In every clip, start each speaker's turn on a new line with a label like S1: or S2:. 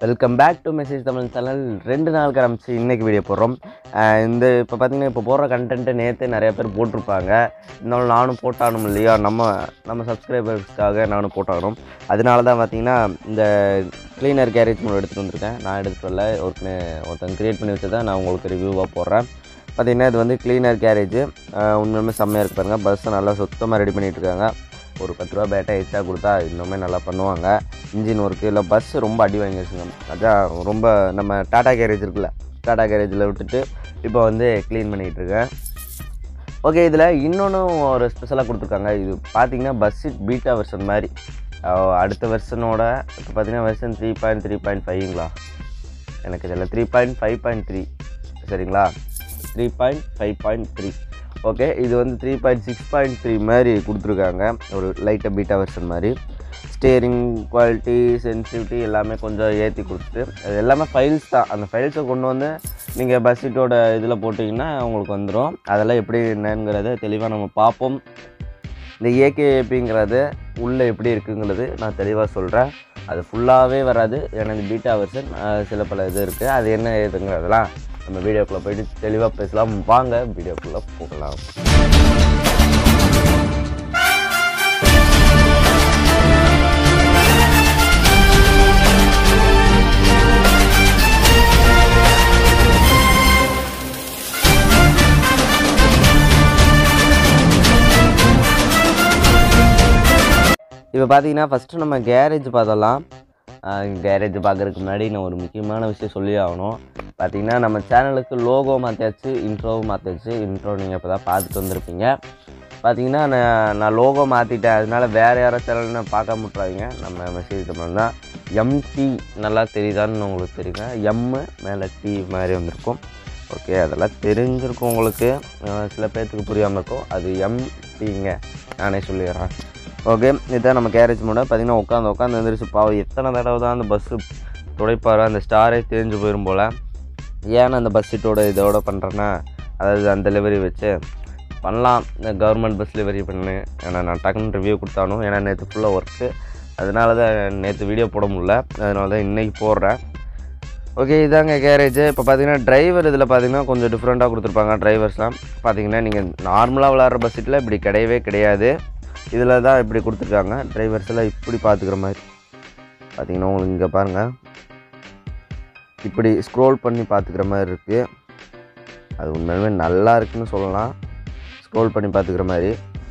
S1: welcome back to message Tamil channel ரெண்டு நாளுக்கு ஆரம்பிச்சு இன்னைக்கு வீடியோ போடுறோம் அஹ் இந்த இப்போ பார்த்தீங்கன்னா இப்போ போடுற கண்டென்ட்டு நேற்று நிறைய பேர் போட்டிருப்பாங்க இருந்தாலும் நானும் போட்டாகணும் இல்லையா நம்ம நம்ம சப்ஸ்கிரைபர்ஸ்க்காக நானும் போட்டாகணும் அதனால தான் பார்த்தீங்கன்னா இந்த க்ளீனர் கேரேஜ் மூலம் எடுத்துகிட்டு வந்திருக்கேன் நான் எடுத்துகிட்டு வரல ஒருத்தனு ஒருத்தன் க்ரியேட் பண்ணி வச்சதை நான் உங்களுக்கு ரிவ்யூவாக போடுறேன் பார்த்தீங்கன்னா இது வந்து க்ளீனர் கேரேஜ் உண்மையுமே செம்மையாக இருக்கு பாருங்கள் பஸ்ஸை நல்லா சுத்தமாக ரெடி பண்ணிட்டு இருக்காங்க ஒரு பத்து ரூபா பேட்டா எச்சா கொடுத்தா இன்னுமே நல்லா பண்ணுவாங்க இன்ஜின் ஒர்க்கு இல்லை பஸ் ரொம்ப அடி வாங்கிடுச்சுங்க அதான் ரொம்ப நம்ம டாடா கேரேஜ் இருக்குல்ல டாடா கேரேஜில் விட்டுட்டு இப்போ வந்து க்ளீன் பண்ணிகிட்டு இருக்கேன் ஓகே இதில் இன்னொன்று ஒரு ஸ்பெஷலாக கொடுத்துருக்காங்க இது பார்த்தீங்கன்னா பஸ் பீட்டா வெர்ஷன் மாதிரி அஹ் அடுத்த வெர்ஷனோட இப்போ பார்த்தீங்கன்னா version three point three point ஃபைவ்ங்களா எனக்கு இதில் three point five point three சரிங்களா three point five point three okay இது வந்து three point six point three மாதிரி கொடுத்துருக்காங்க ஒரு லைட்டாக பீட்டா வெர்ஷன் மாதிரி ஸ்டேரிங் குவாலிட்டி சென்சிட்டிவிட்டி எல்லாமே கொஞ்சம் ஏற்றி கொடுத்துட்டு அது எல்லாமே ஃபைல்ஸ் தான் அந்த ஃபைல்ஸை கொண்டு வந்து நீங்கள் பஸ் சீட்டோட இதில் போட்டிங்கன்னா உங்களுக்கு வந்துடும் அதெல்லாம் எப்படி என்னங்கிறத தெளிவாக நம்ம பார்ப்போம் இந்த ஏகேஏபிங்கிறது உள்ளே எப்படி இருக்குங்கிறது நான் தெளிவாக சொல்கிறேன் அது ஃபுல்லாகவே வராது ஏன்னா இந்த பீட்டா வெர்ஷன் சில பல இது இருக்குது அது என்ன ஏதுங்கிறதெல்லாம் நம்ம வீடியோக்குள்ளே போயிட்டு தெளிவாக பேசலாம் வாங்க வீடியோக்குள்ளே போகலாம் இப்போ பார்த்தீங்கன்னா ஃபஸ்ட்டு நம்ம கேரேஜ் பார்த்தலாம் கேரேஜ் பார்க்குறதுக்கு முன்னாடி நான் ஒரு முக்கியமான விஷயம் சொல்லி ஆகணும் பார்த்தீங்கன்னா நம்ம சேனலுக்கு லோகோ மாற்றியாச்சு இன்ட்ரோவும் மாற்றியாச்சு இன்ட்ரோ நீங்கள் இப்போ தான் பார்த்துட்டு வந்திருப்பீங்க பார்த்தீங்கன்னா நான் நான் லோகோ மாற்றிட்டேன் அதனால வேறு யாரோ சேனல்னு பார்க்க முட்றாதீங்க நம்ம மெசேஜ் பண்ணோம்னா எம்டி நல்லா தெரியுதான்னு உங்களுக்கு தெரியுங்க எம்மு மேலே டி மாதிரி வந்திருக்கும் ஓகே அதெல்லாம் தெரிஞ்சிருக்கும் உங்களுக்கு அஹ் சில பேர்த்துக்கு புரியாமல் இருக்கும் அது எம்டிங்க நானே சொல்லிடுறேன் ஓகே இதுதான் நம்ம கேரேஜ் மூட பார்த்தீங்கன்னா உட்காந்து உட்காந்து வந்துருச்சு பாவம் எத்தனை தடவை தான் அந்த பஸ்ஸு துடைப்பாரு அந்த ஸ்டாரே தெரிஞ்சு போயிடும் போல் ஏன் அந்த பஸ் சீட்டோட இதோட பண்ணுறேன்னா அதாவது அந்த டெலிவரி வச்சு பண்ணலாம் இந்த கவர்மெண்ட் பஸ் டெலிவரி பண்ணு ஏன்னா நான் டக்குன்னு ரிவ்யூ கொடுத்தானும் ஏன்னா நேற்று ஃபுல்லாக ஒர்க்கு அதனால தான் நேற்று வீடியோ போட முடியல அதனால தான் இன்றைக்கி போடுறேன் ஓகே இதாங்க கேரேஜ் இப்போ பார்த்தீங்கன்னா டிரைவர் இதில் பார்த்தீங்கன்னா கொஞ்சம் டிஃப்ரெண்ட்டாக கொடுத்துருப்பாங்க டிரைவர்ஸ்லாம் பார்த்தீங்கன்னா நீங்கள் நார்மலாக விளாட்ற பஸ் சீட்டில் இப்படி கிடையவே கிடையாது இதில் தான் இப்படி கொடுத்துருக்காங்க டிரைவர்ஸ் எல்லாம் இப்படி பார்த்துக்கிற மாதிரி பார்த்தீங்கன்னா உங்களுக்கு இங்கே பாருங்கள் இப்படி ஸ்க்ரோல் பண்ணி பார்த்துக்கிற மாதிரி இருக்குது அது உண்மையுமே நல்லா இருக்குன்னு சொல்லலாம் ஸ்க்ரோல் பண்ணி பார்த்துக்கிற மாதிரி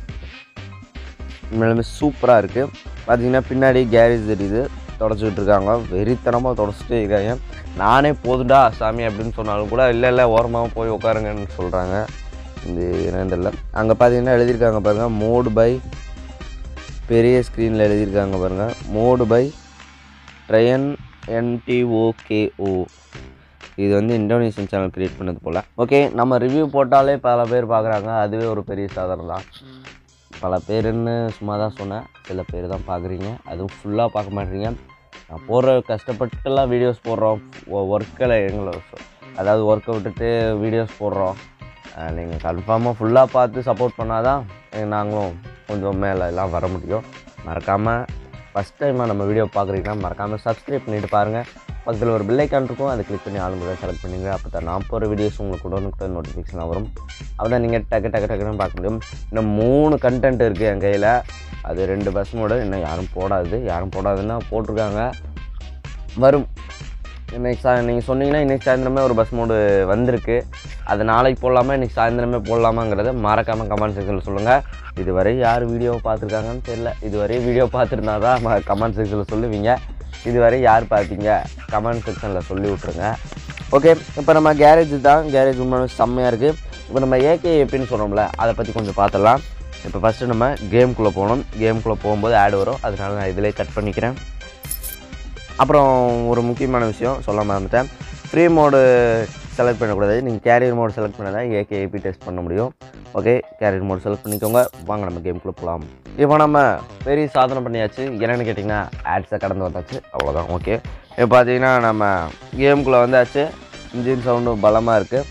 S1: உண்மையிலுமே சூப்பராக இருக்குது பார்த்தீங்கன்னா பின்னாடி கேரேஜ் தெரியுது தொடச்சிக்கிட்டு இருக்காங்க வெறித்தனமாக தொடச்சிட்டே இருக்காங்க நானே போதுடா சாமி அப்படின்னு சொன்னாலும் கூட இல்லை இல்லை ஓரமாக போய் உட்காருங்கன்னு சொல்கிறாங்க இந்த என்னன்னு தெரியல அங்கே பார்த்தீங்கன்னா எழுதியிருக்காங்க பாருங்கள் மோடு பை பெரிய ஸ்க்ரீனில் எழுதியிருக்காங்க பாருங்கள் மோடு பை ட்ரையன் என்டிஓகேஓ இது வந்து இந்தோனேஷியன் சேனல் க்ரியேட் பண்ணது போல் ஓகே நம்ம ரிவ்யூ போட்டாலே பல பேர் பார்க்குறாங்க அதுவே ஒரு பெரிய சாதனை தான் பல பேருன்னு சும்மா தான் சொன்னேன் சில பேர் தான் பார்க்குறீங்க அதுவும் ஃபுல்லாக பார்க்க மாட்டீங்க நான் போடுற கஷ்டப்பட்டுலாம் வீடியோஸ் போடுறோம் ஒர்க்கில் எங்களை அதாவது ஒர்க்கை விட்டுட்டு வீடியோஸ் போடுறோம் நீங்கள் கன்ஃபார்மாக ஃபுல்லாக பார்த்து சப்போர்ட் பண்ணால் தான் நாங்களும் கொஞ்சம் மேலே எல்லாம் வர முடியும் மறக்காமல் ஃபஸ்ட் டைமாக நம்ம வீடியோ பார்க்குறீங்கன்னா மறக்காமல் சப்ஸ்கிரைப் பண்ணிட்டு பாருங்கள் பக்கத்தில் ஒரு பில்லைக்கான் இருக்கும் அதை கிளிக் பண்ணி ஆளுங்களை செலக்ட் பண்ணிங்க அப்போ தான் நான் போகிற வீடியோஸ் உங்களுக்கு உடனுக்குடன் நோட்டிஃபிகேஷன் வரும் அப்போ தான் நீங்கள் டக்கு டக்கு டக்குன்னு பார்க்க முடியும் இன்னும் மூணு கண்டென்ட் இருக்குது என் கையில் அது ரெண்டு பஸ் மோடு இன்னும் யாரும் போடாது யாரும் போடாதுன்னா போட்டிருக்காங்க வரும் இன்னைக்கு சா நீங்கள் சொன்னீங்கன்னா இன்றைக்கி சாயந்தரமே ஒரு பஸ் மோடு வந்திருக்கு அது நாளைக்கு போடலாமா இன்றைக்கி சாயந்தரமே போடலாமாங்கிறத மறக்காமல் கமெண்ட் செக்ஷனில் சொல்லுங்கள் இதுவரை யார் வீடியோ பார்த்துருக்காங்கன்னு தெரியல இதுவரை வீடியோ பார்த்துருந்தா தான் கமெண்ட் செக்ஷனில் சொல்லுவீங்க இதுவரை யார் பார்த்தீங்க கமெண்ட் செக்ஷனில் சொல்லி விட்ருங்க ஓகே இப்போ நம்ம கேரேஜ் தான் கேரேஜ் உண்மையான செம்மையாக இருக்குது இப்போ நம்ம ஏகே எப்படின்னு சொன்னோம்ல அதை பற்றி கொஞ்சம் பார்த்துடலாம் இப்போ ஃபஸ்ட்டு நம்ம கேம்குள்ளே போகணும் கேம்குள்ளே போகும்போது ஆட் வரும் அதனால நான் இதிலே கட் பண்ணிக்கிறேன் அப்புறம் ஒரு முக்கியமான விஷயம் சொல்ல மறந்துட்டேன் ஃப்ரீ மோடு செலக்ட் பண்ணக்கூடாது நீங்கள் கேரியர் மோடு செலக்ட் பண்ணால் தான் ஏகேஏபி டெஸ்ட் பண்ண முடியும் ஓகே கேரியர் மோடு செலக்ட் பண்ணிக்கோங்க வாங்க நம்ம கேம்குள்ளே போகலாம் இப்போ நம்ம பெரிய சாதனை பண்ணியாச்சு என்னென்னு கேட்டிங்கன்னா ஆட்ஸை கடந்து வந்தாச்சு அவ்வளோதான் ஓகே இப்போ பார்த்தீங்கன்னா நம்ம கேமுக்குள்ளே வந்தாச்சு இன்ஜின் சவுண்டும் பலமாக இருக்குது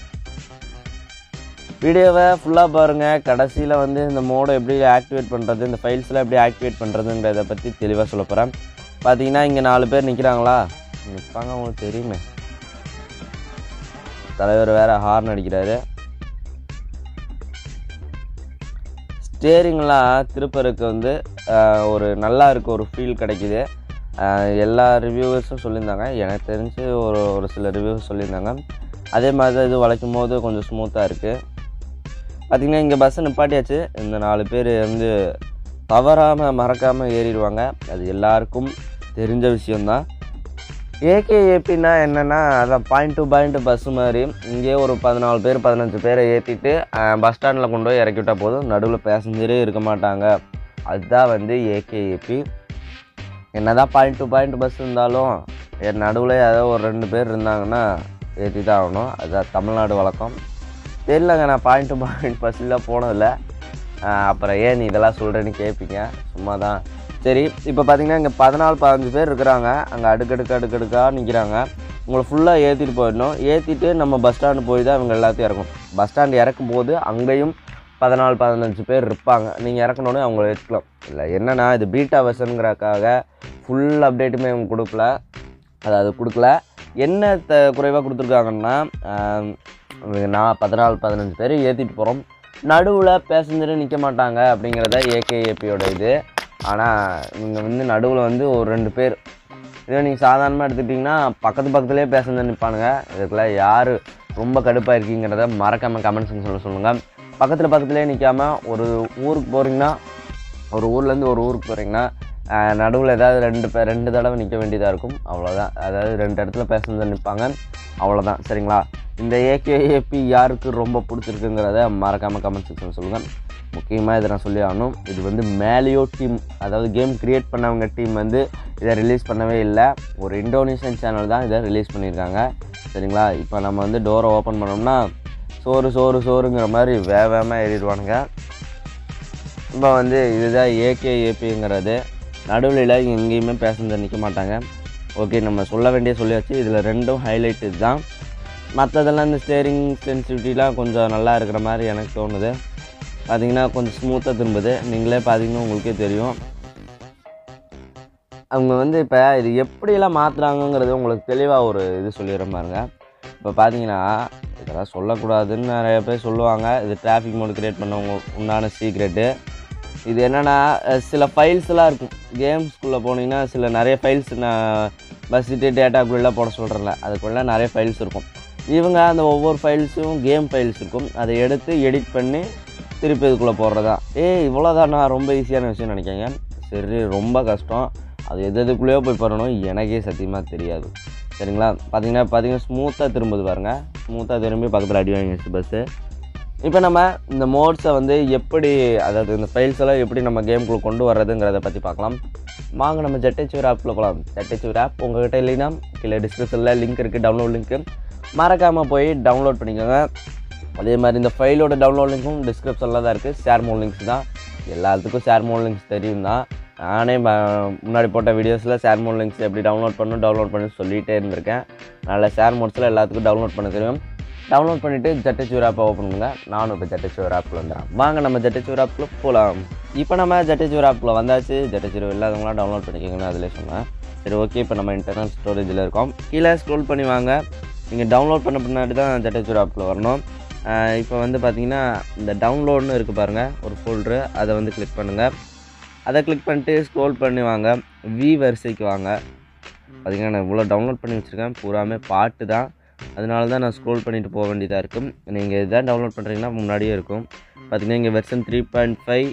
S1: வீடியோவை ஃபுல்லாக பாருங்கள் கடைசியில் வந்து இந்த மோடை எப்படி ஆக்டிவேட் பண்ணுறது இந்த ஃபைல்ஸ்லாம் எப்படி ஆக்டிவேட் பண்ணுறதுங்கிறத பற்றி தெளிவாக சொல்ல போகிறேன் பார்த்தீங்கன்னா இங்கே நாலு பேர் நிற்கிறாங்களா நிற்பாங்க அவங்களுக்கு தெரியுமே தலைவர் வேற ஹார்ன் அடிக்கிறாரு ஸ்டேரிங்லாம் திருப்பறதுக்கு வந்து ஆஹ், ஒரு நல்லா இருக்கு ஒரு ஃபீல் கிடைக்குது ஆஹ், எல்லா ரிவ்யூவர்ஸும் சொல்லியிருந்தாங்க எனக்கு தெரிஞ்சு ஒரு ஒரு சில ரிவ்யூஸ் சொல்லியிருந்தாங்க அதே மாதிரி தான் இது வளைக்கும் போது கொஞ்சம் ஸ்மூத்தாக இருக்குது பார்த்திங்கன்னா இங்கே பஸ்ஸை நிப்பாட்டியாச்சு இந்த நாலு பேர் வந்து தவறாமல் மறக்காமல் ஏறிடுவாங்க அது எல்லாருக்கும் தெரிஞ்ச விஷயந்தான் ஏகேஏபின்னா என்னென்னா அதான் பாயிண்ட் டு பாயிண்ட் பஸ்ஸு மாதிரி இங்கேயே ஒரு பதினாலு பேர் பதினஞ்சு பேரை ஏற்றிட்டு பஸ் ஸ்டாண்டில் கொண்டு போய் இறக்கி விட்டால் போதும் நடுவில் பேசஞ்சரே இருக்க மாட்டாங்க அதுதான் வந்து ஏகேஏபி என்னதான் பாயிண்ட் டு பாயிண்ட் பஸ் இருந்தாலும் என் நடுவில் ஏதோ ஒரு ரெண்டு பேர் இருந்தாங்கன்னா ஏற்றி தான் ஆகணும் அதுதான் தமிழ்நாடு வழக்கம் தெரியலங்க நான் பாயிண்ட் டு பாயிண்ட் பஸ்ஸில் போனதில்லை ஆஹ் அப்புறம் ஏன் நீ இதெல்லாம் சொல்கிறேன்னு கேட்பீங்க சும்மா தான் சரி இப்போ பார்த்தீங்கன்னா இங்கே பதினாலு பதினஞ்சு பேர் இருக்கிறாங்க அங்கே அடுக்கடுக்கு அடுக்கடுக்காக நிற்கிறாங்க உங்களை ஃபுல்லாக ஏற்றிட்டு போயிடணும் ஏற்றிட்டு நம்ம பஸ் ஸ்டாண்டு போய் தான் இவங்க எல்லாத்தையும் இறக்கும் பஸ் ஸ்டாண்டு இறக்கும் போது அங்கேயும் பதினாலு பதினஞ்சு பேர் இருப்பாங்க நீங்கள் இறக்கணுன்னே அவங்கள ஏற்றுக்கலாம் இல்லை என்னென்னா இது பீட்டா வெர்ஷனுங்கிறக்காக ஃபுல் அப்டேட்டுமே இவங்க கொடுக்கல அதாவது கொடுக்கல என்ன த குறைவாக கொடுத்துருக்காங்கன்னா ஆம், நான் பதினாலு பதினஞ்சு பேர் ஏற்றிட்டு போகிறோம் நடுவில் பேசஞ்சரே நிற்க மாட்டாங்க அப்படிங்கிறத ஏகேஏபியோட இது ஆனால் இவங்க வந்து நடுவில் வந்து ஒரு ரெண்டு பேர் இதே நீங்கள் சாதாரணமாக எடுத்துக்கிட்டிங்கன்னா பக்கத்து பக்கத்துலேயே பேசஞ்சர் நிற்பானுங்க இதுக்குள்ள யார் ரொம்ப கடுப்பாக இருக்கீங்கிறத மறக்காமல் கமெண்ட்ஸ் சொல்ல சொல்லுங்கள் பக்கத்தில் பக்கத்துலேயே நிற்காம ஒரு ஊருக்கு போகிறீங்கன்னா ஒரு ஊர்லேருந்து ஒரு ஊருக்கு போகிறீங்கன்னா நடுவில் ஏதாவது ரெண்டு பேர் ரெண்டு தடவை நிற்க வேண்டியதாக இருக்கும் அவ்வளோதான் அதாவது ரெண்டு இடத்துல பேசஞ்சர் நிற்பாங்க அவ்வளோதான் சரிங்களா இந்த ஏகேஏபி யாருக்கு ரொம்ப பிடிச்சிருக்குங்கிறத மறக்காமல் கமெண்ட் செக்ஷன் சொல்லுங்கள் முக்கியமாக இதை நான் சொல்லி ஆகணும் இது வந்து மேலியோ டீம் அதாவது கேம் கிரியேட் பண்ணவங்க டீம் வந்து இதை ரிலீஸ் பண்ணவே இல்லை ஒரு இந்தோனேஷியன் சேனல் தான் இதை ரிலீஸ் பண்ணியிருக்காங்க சரிங்களா இப்போ நம்ம வந்து டோரை ஓப்பன் பண்ணோம்னா சோறு சோறு சோறுங்கிற மாதிரி வே வேகமாக ஏறிடுவானுங்க இப்போ வந்து இதுதான் ஏகேஏபிங்கிறது நடுவில் எங்கேயுமே பேசஞ்சர் நிற்க மாட்டாங்க ஓகே நம்ம சொல்ல வேண்டிய சொல்லியாச்சு இதில் ரெண்டும் ஹைலைட் இதுதான் மற்றதெல்லாம் இந்த ஸ்டேரிங் சென்சிட்டிவிட்டிலாம் கொஞ்சம் நல்லா இருக்கிற மாதிரி எனக்கு தோணுது பார்த்தீங்கன்னா கொஞ்சம் ஸ்மூத்தாக திரும்புது நீங்களே பார்த்தீங்கன்னா உங்களுக்கே தெரியும் அவங்க வந்து இப்போ இது எப்படியெல்லாம் மாற்றுறாங்கங்கிறது உங்களுக்கு தெளிவாக ஒரு இது சொல்லிடுற பாருங்க இப்போ பார்த்தீங்கன்னா இதெல்லாம் சொல்லக்கூடாதுன்னு நிறைய பேர் சொல்லுவாங்க இது டிராஃபிக் மோடு கிரியேட் பண்ணவங்க உண்டான சீக்ரெட்டு இது என்னென்னா அஹ், சில ஃபைல்ஸ்லாம் இருக்கும் கேம்ஸ்குள்ளே போனீங்கன்னா சில நிறைய ஃபைல்ஸ் நான் பஸ்ஸிட்டு டேட்டாக்குள்ளே போட சொல்கிறேன்ல அதுக்குள்ளே நிறைய ஃபைல்ஸ் இருக்கும் இவங்க அந்த ஒவ்வொரு ஃபைல்ஸும் கேம் ஃபைல்ஸ் இருக்கும் அதை எடுத்து எடிட் பண்ணி திருப்பி இதுக்குள்ளே போடுறதா ஏய் இவ்வளோதானா ரொம்ப ஈஸியான விஷயம் நினைக்காங்க சரி ரொம்ப கஷ்டம் அது எது எதுக்குள்ளேயோ போய் பண்ணணும் எனக்கே சத்தியமாக தெரியாது சரிங்களா பார்த்தீங்கன்னா பார்த்தீங்கன்னா ஸ்மூத்தாக திரும்புது பாருங்கள் ஸ்மூத்தாக திரும்பி பக்கத்தில் அடி வாங்கிடுச்சு பஸ்ஸு இப்போ நம்ம இந்த மோட்ஸை வந்து எப்படி அதாவது இந்த ஃபைல்ஸ் எல்லாம் எப்படி நம்ம கேம்குள்ளே கொண்டு வர்றதுங்கிறத பற்றி பார்க்கலாம் வாங்க நம்ம ஜெட்டச்சுவர் ஆப்பில் போகலாம் ஜெட்டச்சுவர் ஆப் உங்கள்கிட்ட இல்லைன்னா கீழே டிஸ்கிரிப்ஷனில் லிங்க் இருக்குது டவுன்லோட் லிங்க்கு மறக்காமல் போய் டவுன்லோட் பண்ணிக்கோங்க அதே மாதிரி இந்த ஃபைலோட டவுன்லோட் லிங்க்கும் டிஸ்கிரிப்ஷனில் தான் இருக்குது ஷேர் மோட் லிங்க்ஸ் தான் எல்லாத்துக்கும் ஷேர் மோட் லிங்க்ஸ் தெரியும் தான் நானே ம- முன்னாடி போட்ட வீடியோஸில் ஷேர் மோட் லிங்க்ஸ் எப்படி டவுன்லோட் பண்ணணும் டவுன்லோட் பண்ணி சொல்லிகிட்டே இருந்திருக்கேன் அதனால் ஷேர் மோட்ஸில் எல்லாத்துக்கும் டவுன்லோட் பண்ண தெரியும் டவுன்லோட் பண்ணிவிட்டு ஜட்டச்சூர் ஆப்பை ஓப்பன் பண்ணுங்க நானும் இப்போ ஜட்டச்சூர் ஆப்பில் வந்துடுறேன் வாங்க நம்ம ஜட்டச்சூர் ஆப்பில் போகலாம் இப்போ நம்ம ஜட்டச்சூர் ஆப்பில் வந்தாச்சு ஜட்டச்சூர் இல்லாதவங்களாம் டவுன்லோட் பண்ணிக்கோங்கன்னு அதிலே சொன்னேன் சரி ஓகே இப்போ நம்ம இன்டர்னல் ஸ்டோரேஜில் இருக்கோம் கீழே ஸ்க்ரோல் பண்ணி வாங்க நீங்கள் டவுன்லோட் பண்ண பின்னாடி தான் ஜட்டச்சூர் ஆப்பில் வரணும் ஆஹ் இப்போ வந்து பார்த்தீங்கன்னா இந்த டவுன்லோட்னு இருக்குது பாருங்கள் ஒரு ஃபோல்ட்ரு அதை வந்து கிளிக் பண்ணுங்கள் அதை கிளிக் பண்ணிட்டு ஸ்க்ரோல் பண்ணி வாங்க வி வரிசைக்கு வாங்க பார்த்தீங்கன்னா நான் இவ்வளோ டவுன்லோட் பண்ணி வச்சுருக்கேன் பூராமே பாட்டு தான் அதனால தான் நான் ஸ்க்ரோல் பண்ணிட்டு போக வேண்டியதாக இருக்கும் நீங்கள் இதான் டவுன்லோட் பண்ணுறீங்கன்னா முன்னாடியே இருக்கும் பார்த்தீங்கன்னா இங்கே வெர்ஷன் த்ரீ பாயிண்ட் ஃபைவ்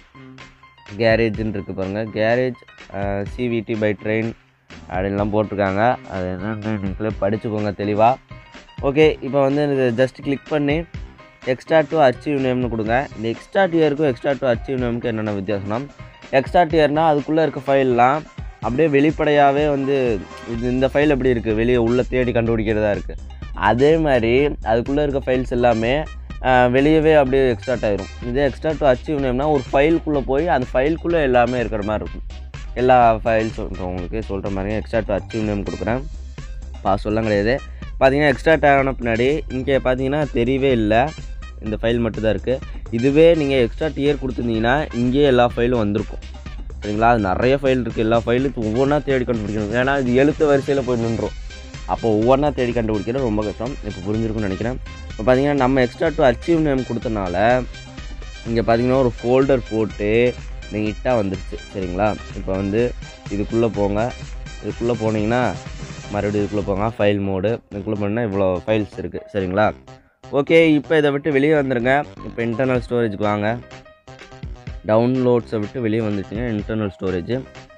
S1: கேரேஜ்னு இருக்குது பாருங்கள் கேரேஜ் சிவிடி பை ட்ரெயின் அப்படின்லாம் போட்டிருக்காங்க அது என்னன்னு நீங்களே படிச்சுக்கோங்க தெளிவாக ஓகே இப்போ வந்து இது ஜஸ்ட் கிளிக் பண்ணி எக்ஸ்ட்ரா டு அச்சீவ் நேம்னு கொடுங்க இந்த எக்ஸ்ட்ரா டியருக்கும் எக்ஸ்ட்ரா டு அச்சீவ் நேமுக்கு என்னென்ன வித்தியாசம்னா எக்ஸ்ட்ரா டியர்னால் அதுக்குள்ளே இருக்க ஃபைல்லாம் அப்படியே வெளிப்படையாகவே வந்து இது இந்த ஃபைல் எப்படி இருக்குது வெளியே உள்ளே தேடி கண்டுபிடிக்கிறதா இருக்குது அதே மாதிரி அதுக்குள்ளே இருக்க ஃபைல்ஸ் எல்லாமே ஆஹ், வெளியவே அப்படியே எக்ஸ்ட்ராக்ட் ஆயிரும் இதே எக்ஸ்ட்ரா டு அச்சீவ் நேம்னா ஒரு ஃபைலுக்குள்ளே போய் அந்த ஃபைலுக்குள்ளே எல்லாமே இருக்கிற மாதிரி இருக்கும் எல்லா ஃபைல்ஸும் இப்போ உங்களுக்கு சொல்கிற மாதிரி எக்ஸ்ட்ரா டு அச்சீவ் நேம் கொடுக்குறேன் பாஸ்வேர்ட்லாம் கிடையாது பார்த்தீங்கன்னா எக்ஸ்ட்ராக்ட் ஆன பின்னாடி இங்கே பார்த்தீங்கன்னா தெரியவே இல்லை இந்த ஃபைல் மட்டும் தான் இருக்குது இதுவே நீங்கள் எக்ஸ்ட்ரா டியர் கொடுத்துருந்தீங்கன்னா இங்கேயே எல்லா ஃபைலும் வந்திருக்கும் சரிங்களா அது நிறைய ஃபைல் இருக்குது எல்லா ஃபைலுக்கு ஒவ்வொன்றா தேடி கண்டுபிடிக்கணும் ஏன்னா இது எழுத்து வரிசையில் போய் நின்றோம் அப்போ ஒவ்வொன்றா தேடி கண்டுபிடிக்கிறது ரொம்ப கஷ்டம் இப்போ புரிஞ்சிருக்கும்னு நினைக்கிறேன் இப்போ பார்த்தீங்கன்னா நம்ம எக்ஸ்ட்ரா டு அச்சீவ் நேம் கொடுத்தனால இங்கே பார்த்தீங்கன்னா ஒரு ஃபோல்டர் போட்டு நீட்டாக வந்துருச்சு சரிங்களா இப்போ வந்து இதுக்குள்ளே போங்க இதுக்குள்ளே போனீங்கன்னா மறுபடியும் இதுக்குள்ளே போங்க ஃபைல் மோடு இதுக்குள்ளே போனால் இவ்வளோ ஃபைல்ஸ் இருக்குது சரிங்களா ஓகே இப்போ இதை விட்டு வெளியே வந்துடுங்க இப்போ இன்டர்னல் ஸ்டோரேஜுக்கு வாங்க டவுன்லோட்ஸை விட்டு வெளியே வந்துச்சுங்க இன்டர்னல் ஸ்டோரேஜ்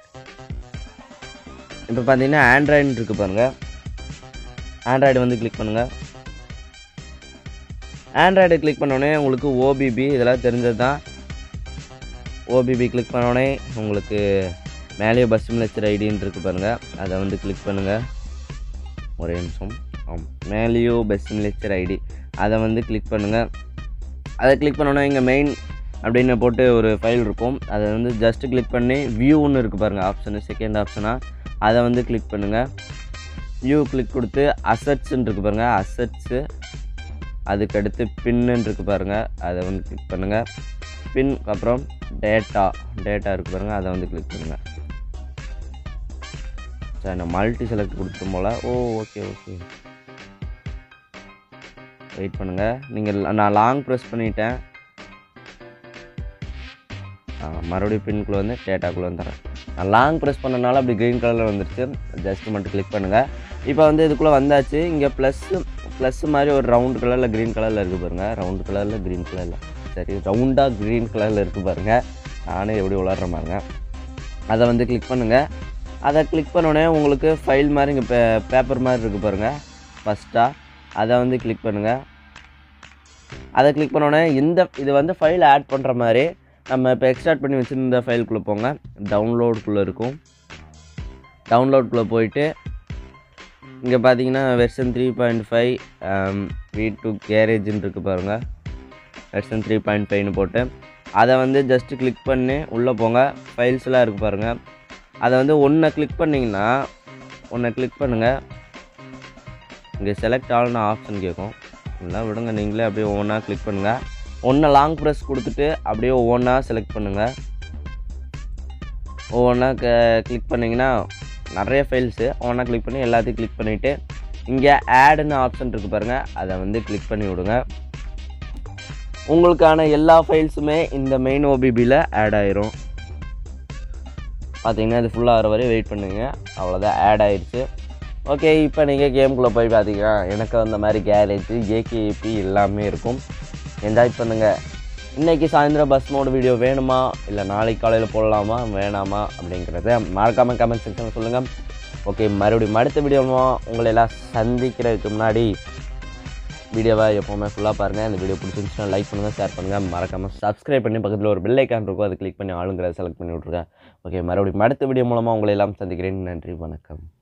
S1: இப்போ பார்த்தீங்கன்னா ஆண்ட்ராய்டு இருக்குது பாருங்கள் ஆண்ட்ராய்டு வந்து கிளிக் பண்ணுங்கள் ஆண்ட்ராய்டு கிளிக் பண்ணோடனே உங்களுக்கு ஓபிபி இதெல்லாம் தெரிஞ்சது தான் ஓபிபி கிளிக் பண்ணோடனே உங்களுக்கு மேலேயே பஸ் சிமுலேச்சர் ஐடின்னு இருக்குது பாருங்கள் அதை வந்து கிளிக் பண்ணுங்கள் ஒரே நிமிஷம் ஆம் மேலேயோ பஸ் சிமுலேச்சர் ஐடி அதை வந்து கிளிக் பண்ணுங்கள் அதை கிளிக் பண்ணோன்னே இங்கே மெயின் அப்படின்னு போட்டு ஒரு ஃபைல் இருக்கும் அதை வந்து ஜஸ்ட் கிளிக் பண்ணி வியூன்னு இருக்குது பாருங்கள் ஆப்ஷனு செகண்ட் ஆப்ஷனாக அதை வந்து கிளிக் பண்ணுங்கள் வியூ கிளிக் கொடுத்து அசட்ஸ்ன்னு இருக்குது பாருங்கள் அசட்ஸு அதுக்கடுத்து பின்னு இருக்கு பாருங்கள் அதை வந்து கிளிக் பண்ணுங்கள் பின் அப்புறம் டேட்டா டேட்டா இருக்குது பாருங்கள் அதை வந்து கிளிக் பண்ணுங்கள் சரி நான் மல்டி செலக்ட் கொடுத்துட்டு போல ஓ ஓகே ஓகே வெயிட் பண்ணுங்கள் நீங்கள் நான் லாங் ப்ரெஸ் பண்ணிட்டேன் ஆ, மறுபடியும் பின்குள்ளே வந்து டேட்டாக்குள்ளே வந்துடுறேன் நான் லாங் ப்ரெஸ் பண்ணனால அப்படி க்ரீன் கலரில் வந்துருச்சு ஜஸ்ட் மட்டும் கிளிக் பண்ணுங்கள் இப்போ வந்து இதுக்குள்ளே வந்தாச்சு இங்கே ப்ளஸ்ஸு ப்ளஸ் மாதிரி ஒரு ரவுண்ட் கலரில் க்ரீன் கலரில் இருக்குது பாருங்கள் ரவுண்ட் கலரில் க்ரீன் கலரில் சரி ரவுண்டாக க்ரீன் கலரில் இருக்குது பாருங்கள் நானே எப்படி விளாட்ற பாருங்க அதை வந்து கிளிக் பண்ணுங்கள் அதை கிளிக் பண்ணோடனே உங்களுக்கு ஃபைல் மாதிரி இங்கே பே பேப்பர் மாதிரி இருக்குது பாருங்கள் ஃபஸ்ட்டாக அதை வந்து கிளிக் பண்ணுங்கள் அதை கிளிக் பண்ணோடனே இந்த இது வந்து ஃபைல் ஆட் பண்ணுற மாதிரி நம்ம இப்போ எக்ஸ்ட்ராக்ட் பண்ணி வச்சுருந்த ஃபைலுக்குள்ளே போங்க டவுன்லோடுக்குள்ளே இருக்கும் டவுன்லோட்குள்ளே போயிட்டு இங்கே பார்த்தீங்கன்னா version three point five V two கேரேஜ்னு இருக்குது பாருங்கள் வெர்ஷன் த்ரீ பாயிண்ட் ஃபைவ்னு போட்டு அதை வந்து ஜஸ்ட்டு கிளிக் பண்ணி உள்ளே போங்க ஃபைல்ஸ்லாம் இருக்குது பாருங்கள் அதை வந்து ஒன்றை கிளிக் பண்ணிங்கன்னா ஒன்றை கிளிக் பண்ணுங்கள் இங்கே செலக்ட் ஆல்னு ஆப்ஷன் கேட்கும் எல்லாம் விடுங்க நீங்களே அப்படியே ஒவ்வொன்றா கிளிக் பண்ணுங்கள் ஒன்றை லாங் ப்ரெஸ் கொடுத்துட்டு அப்படியே ஒவ்வொன்றா செலக்ட் பண்ணுங்கள் ஒவ்வொன்றா க கிளிக் பண்ணிங்கன்னா நிறைய ஃபைல்ஸு ஒவ்வொன்றா கிளிக் பண்ணி எல்லாத்தையும் கிளிக் பண்ணிவிட்டு இங்கே ஆடுன்னு ஆப்ஷன் இருக்குது பாருங்கள் அதை வந்து கிளிக் பண்ணி விடுங்க உங்களுக்கான எல்லா ஃபைல்ஸுமே இந்த மெயின் ஓபிபியில் ஆட் ஆயிரும் பார்த்தீங்கன்னா இது ஃபுல்லாக ஆகிற வரையும் வெயிட் பண்ணுங்க அவ்வளோதான் ஆட் ஆயிடுச்சு ஓகே இப்போ நீங்கள் கேம்குள்ளே போய் பார்த்தீங்கன்னா எனக்கு அந்த மாதிரி கேரேஜ் ஏகேபி எல்லாமே இருக்கும் என்ஜாய் பண்ணுங்கள் இன்றைக்கி சாயந்தரம் பஸ் மோடு வீடியோ வேணுமா இல்லை நாளைக்கு காலையில் போடலாமா வேணாமா அப்படிங்கிறத மறக்காமல் கமெண்ட் செக்ஷனில் சொல்லுங்கள் ஓகே மறுபடியும் அடுத்த வீடியோ உங்களை எல்லாம் சந்திக்கிறதுக்கு முன்னாடி வீடியோவை எப்போவுமே ஃபுல்லாக பாருங்கள் இந்த வீடியோ பிடிச்சிருந்துச்சுன்னா லைக் பண்ணுங்கள் ஷேர் பண்ணுங்கள் மறக்காமல் சப்ஸ்கிரைப் பண்ணி பக்கத்தில் ஒரு பெல் ஐக்கான் இருக்கும் அதை கிளிக் பண்ணி ஆளுங்கிறத செலக்ட் பண்ணி விட்ருக்கேன் ஓகே மறுபடியும் அடுத்த வீடியோ மூலமாக உங்களை எல்லாம் சந்திக்கிறேன் நன்றி வணக்கம்